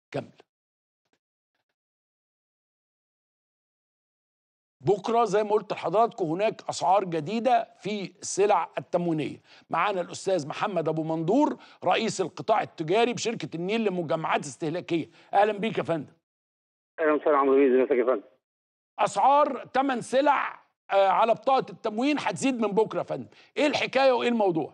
كامله بكره زي ما قلت لحضراتكم هناك اسعار جديده في السلع التموينيه معانا الاستاذ محمد ابو مندور رئيس القطاع التجاري بشركه النيل لمجمعات استهلاكيه اهلا بيك يا فندم اهلا وسهلا عمرو بيه ازيك يا فندم اسعار ثمن سلع آه، على بطاقه التموين هتزيد من بكره يا فندم ايه الحكايه وايه الموضوع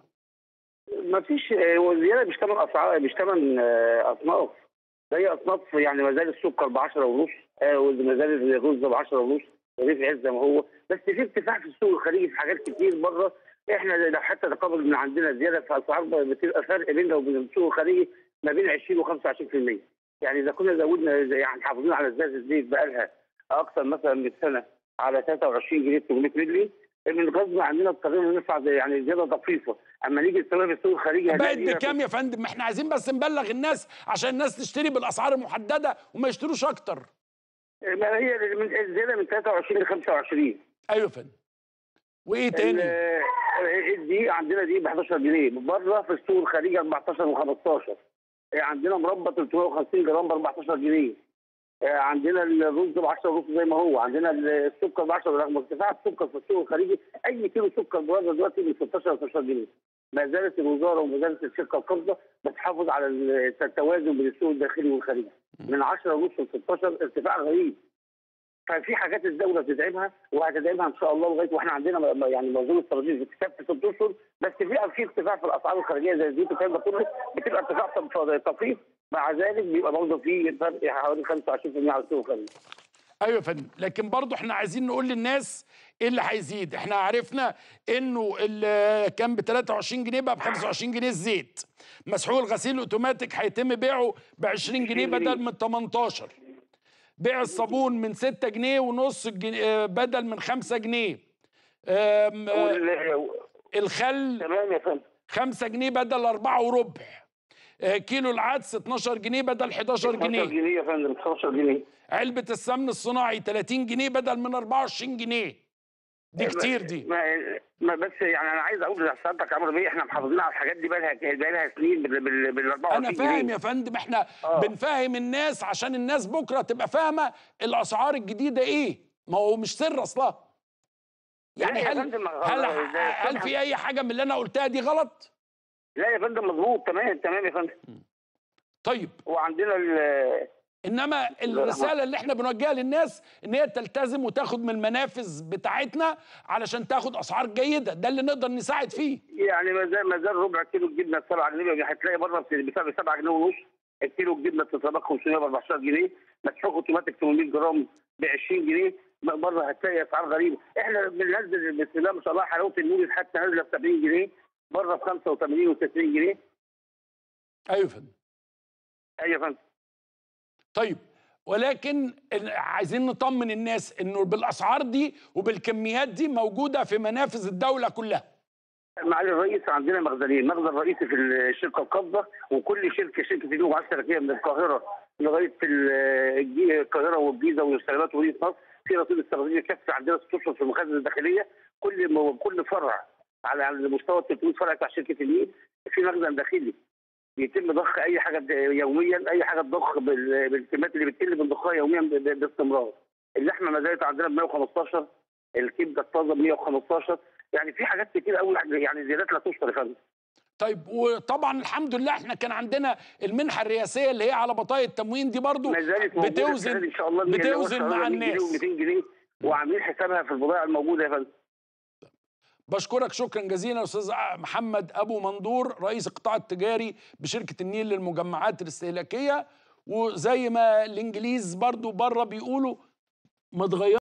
ما فيش آه، زياده مش ثمن اسعار مش ثمن آه، اصناف زي اصناف يعني مازال السكر ب 10 ونص آه، ومازال الرز ب 10 ونص رغيف عز زي ما هو بس في ارتفاع في السوق الخارجي في حاجات كتير بره احنا لو حتى تقابل من عندنا زياده في اسعار بتبقى فرق بيننا وبين السوق الخارجي ما بين 20 و 25% يعني اذا كنا زودنا يعني حافظين على ازاز الزيت بقى لها اكثر مثلا من سنه على 23 جنيه 800 مللي من غصب عننا اضطرينا ندفع زي- يعني زياده طفيفه اما نيجي نستخدمها في السوق الخارجي بقت هنلاقي بكام يا فندم ما احنا عايزين بس نبلغ الناس عشان الناس تشتري بالاسعار المحدده وما يشتروش اكتر ما هي من الزياده من 23 ل 25 ايوه يا فندم وايه تاني ال- الدقيق عندنا دقيق ب 11 جنيه بره في السوق الخارجي 14 و15 عندنا مربى 350 جرام ب 14 جنيه آه، عندنا الرز ب 10 ونص زي ما هو عندنا السكر ب 10 رغم ارتفاع السكر في السوق الخارجي اي كيلو سكر بره دلوقتي من 16 ل 12 جنيه ما زالت الوزاره وما زالت الشركه القابضه بتحافظ على التوازن بين السوق الداخلي والخارجي من 10 ونص ل 16 ارتفاع رهيب ففي حاجات الدوله بتدعمها وهتدعمها ان شاء الله لغايه واحنا عندنا م- م- يعني منظومه استراتيجيه اكتساب في ست اشهر بس في في ارتفاع في الاسعار الخارجيه زي الزيت والكلام ده كله بتبقى ارتفاع طف- طفيف مع ذلك بيبقى برضه في فرق حوالي 25% على السوق الخارجي. ايوه يا فندم لكن برضه احنا عايزين نقول للناس ايه اللي هيزيد احنا عرفنا انه اللي كان ب 23 جنيه بقى ب 25 جنيه الزيت مسحوق الغسيل الاوتوماتيك هيتم بيعه ب 20 جنيه بدل من 18 بيع الصابون من 6 جنيه ونص الجنيه- آه، بدل من 5 جنيه آم، آه، وال- الخل تمام يا فندم 5 جنيه بدل 4 وربع آه، كيلو العدس 12 جنيه بدل 11 12 جنيه جنيه يا فندم 12 جنيه علبة السمن الصناعي 30 جنيه بدل من 24 جنيه دي كتير دي ما, ما بس يعني انا عايز اقول لحضرتك يا عمرو بيه احنا محافظين على الحاجات دي بقى لها بقى لها سنين بال بال بال 24 انا جنيه. فاهم يا فندم احنا آه. بنفهم الناس عشان الناس بكره تبقى فاهمه الاسعار الجديده ايه ما هو مش سر اصلها يعني لا يا هل فندم، هل ده- ده هل طبعاً. في اي حاجه من اللي انا قلتها دي غلط لا يا فندم مظبوط تمام تمام يا فندم طيب وعندنا ال- انما الرساله اللي احنا بنوجهها للناس ان هي تلتزم وتاخد من المنافذ بتاعتنا علشان تاخد اسعار جيده ده اللي نقدر نساعد فيه يعني ما زال ما زال ربع كيلو الجبنه ب 7 جنيه هتلاقي بره ب 7 جنيه ونص الكيلو الجبنه بتتسابق 500 ب 14 جنيه مسحوق اوتوماتيك 800 جرام ب 20 جنيه بره هتلاقي اسعار غريبه احنا بننزل بسم الله ما شاء الله حلاوه النور حتى نازله ب 70 جنيه بره ب 85 و 90 جنيه ايوه يا فندم ايوه يا فندم طيب ولكن ال- عايزين نطمن الناس انه بالاسعار دي وبالكميات دي موجوده في منافذ الدوله كلها معالي الرئيس عندنا مخزنين مخزن رئيسي في الشركه القابضه وكل شركه شركه اليوم الشركيه من القاهره لغايه ال- الجي- القاهره والجيزه والسلامات ومدينه نصر في رصيد استراتيجي كافي عندنا ست اشهر في المخازن الداخليه كل م- كل فرع على على مستوى ال 300 فرع بتاع شركه النيل في مخزن داخلي بيتم ضخ اي حاجه د- يوميا اي حاجه تضخ بال- بالكميات اللي بتقل بنضخها يوميا ب- ب- باستمرار اللحمه ما زالت عندنا ب 115 الكبده الطازه ب 115 يعني في حاجات كتير قوي يعني زيادات لا تذكر يا فندم طيب وطبعا الحمد لله احنا كان عندنا المنحه الرئاسيه اللي هي على بطايق التموين دي برضو ما زالت موجودة السنة بتوزن دي ان شاء الله اللي هو بتوزن شغالة مع 100 جنيه الناس و200 جنيه وعاملين حسابها في البضائع الموجوده يا فندم بشكرك شكرا جزيلا استاذ محمد ابو مندور رئيس القطاع التجاري بشركه النيل للمجمعات الاستهلاكيه وزي ما الانجليز برضو بره بيقولوا متغير